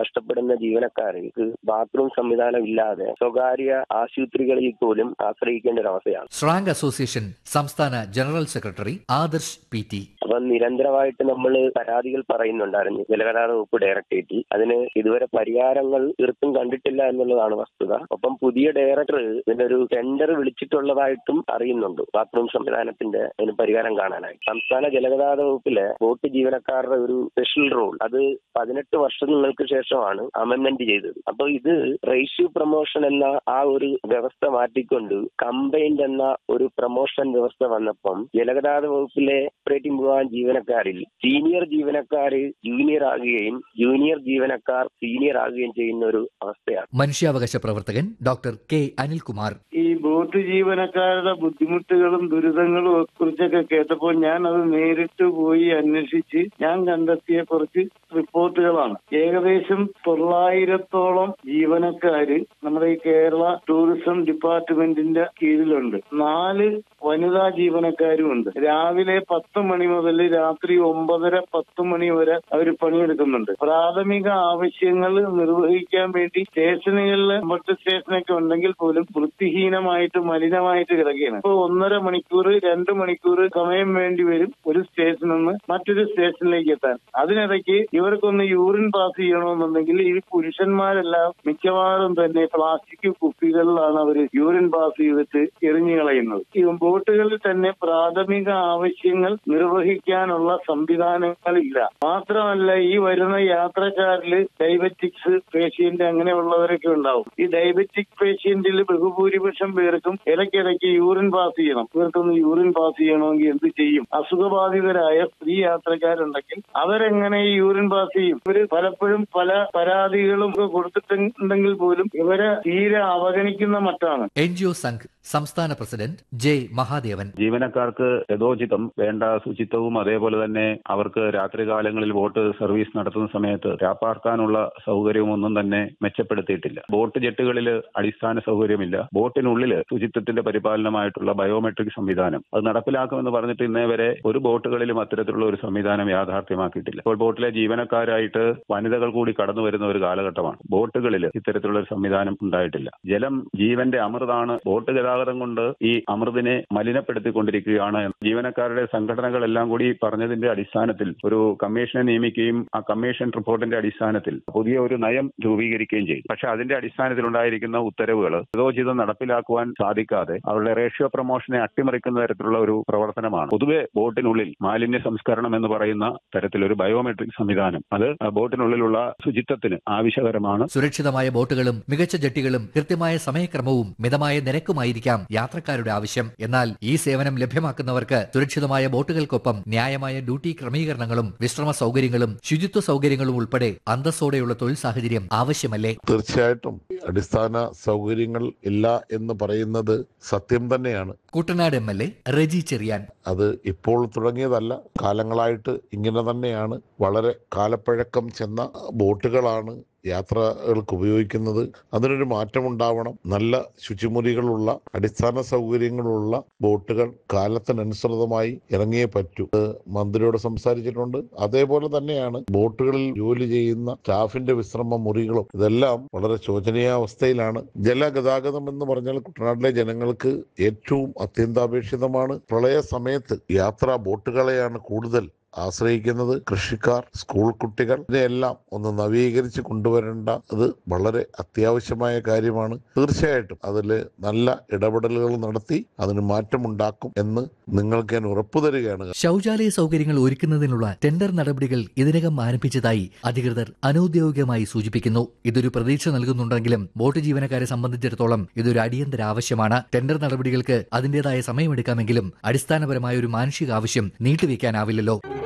കഷ്ടപ്പെടുന്ന ജീവനക്കാർക്ക് ബാത്റൂം സംവിധാനം ഇല്ലാതെ സ്വകാര്യ ആശുപത്രികളിൽ പോലും ആശ്രയിക്കേണ്ട ഒരു അവസ്ഥയാണ് സ്രാങ്ക് അസോസിയേഷൻ സംസ്ഥാന general secretary Adarsh P T അപ്പൊ നിരന്തരമായിട്ട് നമ്മൾ പരാതികൾ പറയുന്നുണ്ടായിരുന്നു ജലഗതാഗത വകുപ്പ് ഡയറക്ടറേറ്റിൽ അതിന് ഇതുവരെ പരിഹാരങ്ങൾ തീർത്തും കണ്ടിട്ടില്ല എന്നുള്ളതാണ് വസ്തുത ഒപ്പം പുതിയ ഡയറക്ടർ ഇതിനൊരു ടെൻഡർ വിളിച്ചിട്ടുള്ളതായിട്ടും അറിയുന്നുണ്ട് ബാത്റൂം സംവിധാനത്തിന്റെ അതിന് പരിഹാരം കാണാനായി സംസ്ഥാന ജലഗതാഗത വകുപ്പിലെ ബോട്ട് ജീവനക്കാരുടെ ഒരു സ്പെഷ്യൽ റോൾ അത് പതിനെട്ട് വർഷങ്ങൾക്ക് ശേഷമാണ് അമെന്മെന്റ് ചെയ്തത് അപ്പൊ ഇത് റേഷ്യോ പ്രൊമോഷൻ എന്ന ആ ഒരു വ്യവസ്ഥ മാറ്റിക്കൊണ്ട് കമ്പൈൻഡ് എന്ന ഒരു പ്രൊമോഷൻ വ്യവസ്ഥ വന്നപ്പം ജലഗതാഗത വകുപ്പിലെ ഓപ്പറേറ്റിംഗ് വിഭാഗം ജീവനക്കാരിൽ സീനിയർ ജീവനക്കാർ ജൂനിയർ ആകുകയും ജൂനിയർ ജീവനക്കാർ സീനിയർ ആകുകയും ചെയ്യുന്ന ഒരു അവസ്ഥയാണ് മനുഷ്യാവകാശ പ്രവർത്തകൻ ഡോക്ടർ കെ അനിൽകുമാർ ഈ ബോട്ട് ജീവനക്കാരുടെ ബുദ്ധിമുട്ടുകളും ദുരിതങ്ങളും കുറിച്ചൊക്കെ കേട്ടപ്പോൾ ഞാൻ അത് നേരിട്ട് പോയി അന്വേഷിച്ച് ഞാൻ കണ്ടെത്തിയ കുറച്ച് റിപ്പോർട്ടുകളാണ് ഏകദേശം തൊള്ളായിരത്തോളം ജീവനക്കാര് നമ്മുടെ ഈ കേരള ടൂറിസം ഡിപ്പാർട്ട്മെന്റിന്റെ കീഴിലുണ്ട് നാല് വനിതാ ജീവനക്കാരും ഉണ്ട് രാവിലെ പത്ത് മണി മുതൽ രാത്രി ഒമ്പതര പത്ത് മണി വരെ അവർ പണിയെടുക്കുന്നുണ്ട് പ്രാഥമിക ആവശ്യങ്ങൾ നിർവഹിക്കാൻ വേണ്ടി സ്റ്റേഷനുകളിൽ മറ്റ് സ്റ്റേഷനൊക്കെ ഉണ്ടെങ്കിൽ പോലും വൃത്തിഹീനമായിട്ട് മലിനമായിട്ട് കിടക്കുകയാണ് ഇപ്പൊ ഒന്നര മണിക്കൂർ രണ്ട് മണിക്കൂർ സമയം വേണ്ടി വരും ഒരു സ്റ്റേഷനിൽ നിന്ന് മറ്റൊരു സ്റ്റേഷനിലേക്ക് എത്താൻ അതിനിടയ്ക്ക് ഇവർക്കൊന്ന് യൂറിൻ പാസ് ചെയ്യണമെന്നുണ്ടെങ്കിൽ ഈ പുരുഷന്മാരെല്ലാം മിക്കവാറും തന്നെ പ്ലാസ്റ്റിക് കുപ്പികളിലാണ് അവർ യൂറിൻ പാസ് ചെയ്തിട്ട് എറിഞ്ഞു കളയുന്നത് ഈ ബോട്ടുകളിൽ തന്നെ പ്രാഥമിക ആവശ്യങ്ങൾ നിർവഹിക്കാനുള്ള സംവിധാനങ്ങളില്ല മാത്രമല്ല ഈ വരുന്ന യാത്രക്കാരിൽ ഡയബറ്റിക്സ് പേഷ്യന്റ് അങ്ങനെയുള്ളവരൊക്കെ ഉണ്ടാവും ഈ ഡയബറ്റിക് പേഷ്യന്റിൽ ബഹുഭൂരിപക്ഷം പേർക്കും ഇടയ്ക്കിടയ്ക്ക് യൂറിൻ പാസ് ചെയ്യണം ഇവർക്കൊന്ന് യൂറിൻ പാസ് ചെയ്യണമെങ്കിൽ എന്ത് ചെയ്യും അസുഖബാധിതരായ സ്ത്രീ യാത്രക്കാരുണ്ടെങ്കിൽ അവരെങ്ങനെ ഈ യൂറിൻ പാസ് ചെയ്യും ഇവര് പലപ്പോഴും പല പരാതികളും ഒക്കെ കൊടുത്തിട്ടുണ്ടെങ്കിൽ പോലും ഇവരെ തീരെ അവഗണിക്കുന്ന മട്ടാണ് എൻ ജി ഒ സംഘ് സംസ്ഥാന പ്രസിഡന്റ് ജെ മഹാദേവൻ ജീവനക്കാർക്ക് യഥോചിതം വേണ്ട ശുചിത്വവും അതേപോലെ തന്നെ അവർക്ക് രാത്രികാലങ്ങളിൽ ബോട്ട് സർവീസ് നടത്തുന്ന സമയത്ത് രാപ്പാർക്കാനുള്ള സൗകര്യവും ഒന്നും തന്നെ മെച്ചപ്പെടുത്തിയിട്ടില്ല ബോട്ട് ജെട്ടുകളിൽ അടിസ്ഥാന സൗകര്യമില്ല ബോട്ടിനുള്ളിൽ ശുചിത്വത്തിന്റെ പരിപാലനമായിട്ടുള്ള ബയോമെട്രിക് സംവിധാനം അത് നടപ്പിലാക്കുമെന്ന് പറഞ്ഞിട്ട് ഇന്നേ വരെ ഒരു ബോട്ടുകളിലും അത്തരത്തിലുള്ള ഒരു സംവിധാനം യാഥാർത്ഥ്യമാക്കിയിട്ടില്ല ഇപ്പോൾ ബോട്ടിലെ ജീവനക്കാരായിട്ട് വനിതകൾ കൂടി കടന്നു വരുന്ന ഒരു കാലഘട്ടമാണ് ബോട്ടുകളിൽ ഇത്തരത്തിലുള്ള ഒരു സംവിധാനം ഉണ്ടായിട്ടില്ല ജലം ജീവന്റെ അമൃതാണ് ബോട്ട് ഗതാഗതം കൊണ്ട് ഈ അമൃതിനെ മലിനപ്പെടുത്തിക്കൊണ്ടിരിക്കുകയാണ് ജീവനക്കാരുടെ സംഘടനകളെല്ലാം കൂടി പറഞ്ഞതിന്റെ അടിസ്ഥാനത്തിൽ ഒരു കമ്മീഷനെ നിയമിക്കുകയും ആ കമ്മീഷൻ റിപ്പോർട്ടിന്റെ അടിസ്ഥാനത്തിൽ പുതിയ ഒരു നയം രൂപീകരിക്കുകയും ചെയ്തു പക്ഷെ അതിന്റെ അടിസ്ഥാനത്തിൽ ഉണ്ടായിരിക്കുന്ന ഉത്തരവുകൾ യഥോചിതം നടപ്പിലാക്കുവാൻ സാധിക്കാതെ അവരുടെ റേഷ്യോ പ്രൊമോഷനെ അട്ടിമറിക്കുന്ന തരത്തിലുള്ള ഒരു പ്രവർത്തനമാണ് പൊതുവെ ബോട്ടിനുള്ളിൽ മാലിന്യ സംസ്കരണം എന്ന് പറയുന്ന തരത്തിലൊരു ബയോമെട്രിക് സംവിധാനം അത് ബോട്ടിനുള്ളിലുള്ള ശുചിത്വത്തിന് ആവശ്യകരമാണ് സുരക്ഷിതമായ ബോട്ടുകളും മികച്ച ജെട്ടികളും കൃത്യമായ സമയക്രമവും മിതമായ നിരക്കുമായിരിക്കാം യാത്രക്കാരുടെ ആവശ്യം എന്നാൽ ഈ സേവനം ലഭ്യമാക്കുന്നവർക്ക് സുരക്ഷിതമായ ബോട്ടുകൾക്കൊപ്പം ന്യായമായ ഡ്യൂട്ടി ക്രമീകരണങ്ങളും വിശ്രമ സൗകര്യങ്ങളും ശുചിത്വ സൗകര്യങ്ങളും ഉൾപ്പെടെ അന്തസ്സോടെയുള്ള തൊഴിൽ സാഹചര്യം ആവശ്യമല്ലേ തീർച്ചയായിട്ടും അടിസ്ഥാന സൗകര്യങ്ങൾ ഇല്ല എന്ന് പറയുന്നത് സത്യം തന്നെയാണ് Kuttanad M L A Reji Cherian അത് ഇപ്പോൾ തുടങ്ങിയതല്ല കാലങ്ങളായിട്ട് ഇങ്ങനെ തന്നെയാണ് വളരെ കാലപ്പഴക്കം ചെന്ന ബോട്ടുകളാണ് യാത്രകൾക്ക് ഉപയോഗിക്കുന്നത് അതിനൊരു മാറ്റമുണ്ടാവണം നല്ല ശുചിമുറികളുള്ള അടിസ്ഥാന സൗകര്യങ്ങളുള്ള ബോട്ടുകൾ കാലത്തിനനുസൃതമായി ഇറങ്ങിയേ പറ്റൂ അത് മന്ത്രിയോട് സംസാരിച്ചിട്ടുണ്ട് അതേപോലെ തന്നെയാണ് ബോട്ടുകളിൽ ജോലി ചെയ്യുന്ന സ്റ്റാഫിന്റെ വിശ്രമ മുറികളും ഇതെല്ലാം വളരെ ശോചനീയാവസ്ഥയിലാണ് ജലഗതാഗതം എന്ന് പറഞ്ഞാൽ കുട്ടനാട്ടിലെ ജനങ്ങൾക്ക് ഏറ്റവും അത്യന്താപേക്ഷിതമാണ് പ്രളയ സമയത്ത് യാത്രാ ബോട്ടുകളെയാണ് കൂടുതൽ ആശ്രയിക്കുന്നത് കൃഷിക്കാർ സ്കൂൾ കുട്ടികൾ ഇതിനെല്ലാം ഒന്ന് നവീകരിച്ച് കൊണ്ടുവരേണ്ട അത് വളരെ അത്യാവശ്യമായ കാര്യമാണ് തീർച്ചയായിട്ടും അതിൽ നല്ല ഇടപെടലുകൾ നടത്തി അതിന് മാറ്റമുണ്ടാക്കും എന്ന് നിങ്ങൾക്ക് ഞാൻ ഉറപ്പു തരികയാണ് ശൌചാലയ സൗകര്യങ്ങൾ ഒരുക്കുന്നതിനുള്ള ടെൻഡർ നടപടികൾ ഇതിനകം ആരംഭിച്ചതായി അധികൃതർ അനൌദ്യോഗികമായി സൂചിപ്പിക്കുന്നു ഇതൊരു പ്രതീക്ഷ നൽകുന്നുണ്ടെങ്കിലും ബോട്ട് ജീവനക്കാരെ സംബന്ധിച്ചിടത്തോളം ഇതൊരു അടിയന്തര ആവശ്യമാണ് ടെൻഡർ നടപടികൾക്ക് അതിന്റേതായ സമയമെടുക്കാമെങ്കിലും അടിസ്ഥാനപരമായ ഒരു മാനുഷിക ആവശ്യം നീട്ടിവെക്കാനാവില്ലല്ലോ